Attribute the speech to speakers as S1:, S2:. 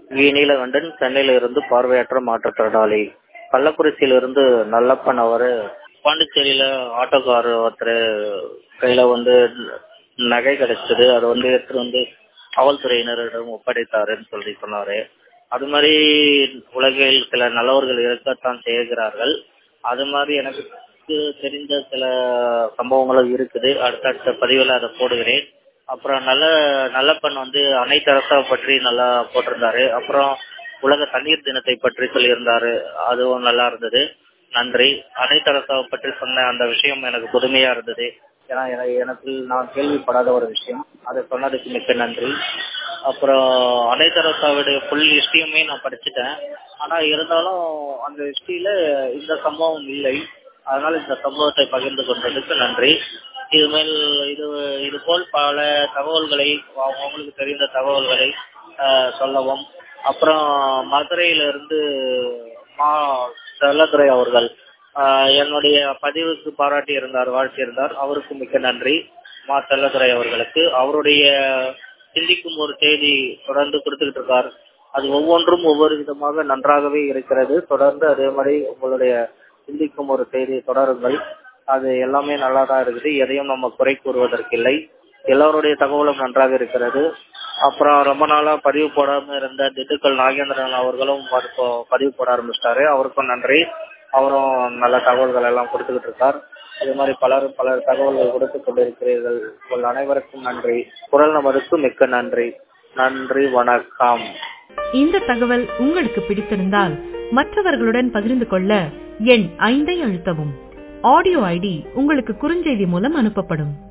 S1: we Neelakandan சென்னையில இருந்து பார்வையற்ற மாற்றுத்திறனாளி கள்ளக்குறிச்சியில இருந்து நல்லப்பன் அவரு பாண்டிச்சேரியில ஆட்டோக்கார் ஒருத்தர் கையில வந்து நகை கிடைச்சது அதை வந்து எடுத்துட்டு வந்து காவல்துறையினரிடம் ஒப்படைத்தாருன்னு சொல்லி சொன்னாரு அது மாதிரி உலகில் சில நல்லவர்கள் இருக்கத்தான் செய்கிறார்கள் அது மாதிரி எனக்கு தெரிந்த சில சம்பவங்களும் இருக்குது அடுத்தடுத்த பதிவில் அதை போடுகிறேன் அப்புறம் நல்ல நல்லப்பன் வந்து அனைத்து அரசா பற்றி நல்லா போட்டிருந்தாரு அப்புறம் உலக தண்ணீர் தினத்தை பற்றி சொல்லியிருந்தாரு அதுவும் நல்லா இருந்தது நன்றி அனைத்து அரசாவை பற்றி சொன்ன அந்த விஷயம் எனக்கு புதுமையா இருந்தது ஏன்னா எனக்கு நான் கேள்விப்படாத ஒரு விஷயம் அதை சொன்னதுக்கு மிக்க நன்றி அப்புறம் அனைத்து அரசாவுடைய ஃபுல் ஹிஸ்டரியுமே நான் படிச்சுட்டேன் ஆனா இருந்தாலும் அந்த ஹிஸ்டரியில இந்த சம்பவம் இல்லை அதனால இந்த சம்பவத்தை பகிர்ந்து கொண்டதுக்கு நன்றி இதுமேல் இது இது போல் பல தகவல்களை அவங்களுக்கு தெரிந்த தகவல்களை சொல்லவும் அப்புறம் மதுரையிலிருந்து மா செல்லதுரை அவர்கள் என்னுடைய பதிவுக்கு பாராட்டி இருந்தார் வாழ்த்தி இருந்தார் அவருக்கு மிக்க நன்றி மா செல்லதுரை அவர்களுக்கு அவருடைய சிந்திக்கும் ஒரு செய்தி தொடர்ந்து கொடுத்துக்கிட்டு இருக்கார் அது ஒவ்வொன்றும் ஒவ்வொரு விதமாக நன்றாகவே இருக்கிறது தொடர்ந்து அதே மாதிரி உங்களுடைய சிந்திக்கும் ஒரு செய்தியை தொடருங்கள் அது எல்லாமே நல்லா தான் இருக்குது எதையும் நம்ம குறை கூறுவதற்கில்லை எல்லாருடைய தகவலும் நன்றாக இருக்கிறது அப்புறம் ரொம்ப நாளா பதிவு போடாம இருந்த திண்டுக்கல் நாகேந்திரன் அவர்களும் பதிவு போட ஆரம்பிச்சிட்டாரு அவருக்கும் நன்றி அவரும் நல்ல தகவல்கள் எல்லாம் கொடுத்துக்கிட்டு இருக்கார் இது மாதிரி பலரும் பல தகவல்கள் கொடுத்து கொண்டிருக்கிறீர்கள் உங்கள் அனைவருக்கும் நன்றி குரல் நபருக்கு மிக்க நன்றி நன்றி வணக்கம்
S2: இந்த தகவல் உங்களுக்கு பிடித்திருந்தால் மற்றவர்களுடன் பகிர்ந்து கொள்ள எண் ஐந்தை அழுத்தவும் ஆடியோ ஐடி உங்களுக்கு குறுஞ்செய்தி மூலம் அனுப்பப்படும்